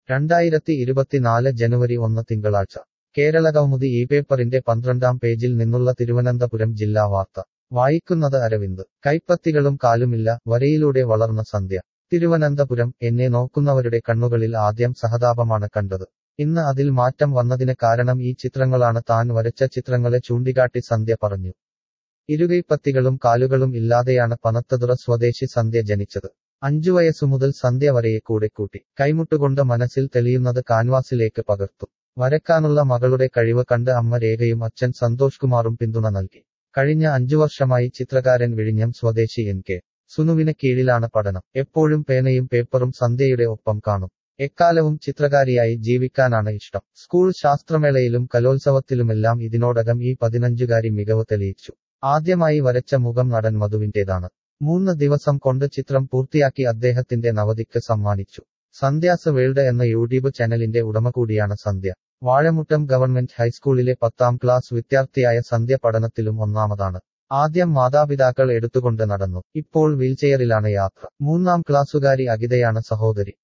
രണ്ടായിരത്തി ഇരുപത്തിനാല് ജനുവരി ഒന്ന് തിങ്കളാഴ്ച കേരളകൗമുദി ഈ പേപ്പറിന്റെ പന്ത്രണ്ടാം പേജിൽ നിന്നുള്ള തിരുവനന്തപുരം ജില്ലാ വാർത്ത വായിക്കുന്നത് അരവിന്ദ് കൈപ്പത്തികളും കാലുമില്ല വരയിലൂടെ വളർന്ന സന്ധ്യ തിരുവനന്തപുരം എന്നെ നോക്കുന്നവരുടെ കണ്ണുകളിൽ ആദ്യം സഹതാപമാണ് കണ്ടത് ഇന്ന് അതിൽ മാറ്റം വന്നതിന് കാരണം ഈ ചിത്രങ്ങളാണ് താൻ വരച്ച ചിത്രങ്ങളെ ചൂണ്ടിക്കാട്ടി സന്ധ്യ പറഞ്ഞു ഇരുകൈപ്പത്തികളും കാലുകളും ഇല്ലാതെയാണ് പനത്തതുറ സ്വദേശി സന്ധ്യ ജനിച്ചത് അഞ്ചു വയസ്സു മുതൽ സന്ധ്യ വരയെ കൂടെ കൂട്ടി കൈമുട്ടുകൊണ്ട് മനസ്സിൽ തെളിയുന്നത് കാൻവാസിലേക്ക് പകർത്തു വരക്കാനുള്ള മകളുടെ കഴിവ് കണ്ട് അമ്മ രേഖയും അച്ഛൻ സന്തോഷ് കുമാറും പിന്തുണ നൽകി കഴിഞ്ഞ അഞ്ചു വർഷമായി ചിത്രകാരൻ വിഴിഞ്ഞം സ്വദേശി എൻ കെ സുനുവിന് കീഴിലാണ് പഠനം എപ്പോഴും പേനയും പേപ്പറും സന്ധ്യയുടെ ഒപ്പം കാണും എക്കാലവും ചിത്രകാരിയായി ജീവിക്കാനാണ് ഇഷ്ടം സ്കൂൾ ശാസ്ത്രമേളയിലും കലോത്സവത്തിലുമെല്ലാം ഇതിനോടകം ഈ പതിനഞ്ചുകാരി മികവ് തെളിയിച്ചു ആദ്യമായി വരച്ച മുഖം നടൻ മധുവിന്റേതാണ് മൂന്ന് ദിവസം കൊണ്ട് ചിത്രം പൂർത്തിയാക്കി അദ്ദേഹത്തിന്റെ നവതിക്ക് സമ്മാനിച്ചു സന്ധ്യാസ് വേൾഡ് എന്ന യൂട്യൂബ് ചാനലിന്റെ ഉടമ കൂടിയാണ് സന്ധ്യ വാഴമുട്ടം ഗവൺമെന്റ് ഹൈസ്കൂളിലെ പത്താം ക്ലാസ് വിദ്യാർത്ഥിയായ സന്ധ്യ പഠനത്തിലും ഒന്നാമതാണ് ആദ്യം മാതാപിതാക്കൾ എടുത്തുകൊണ്ട് നടന്നു ഇപ്പോൾ വീൽചെയറിലാണ് യാത്ര മൂന്നാം ക്ലാസ്സുകാരി അഗിതയാണ് സഹോദരി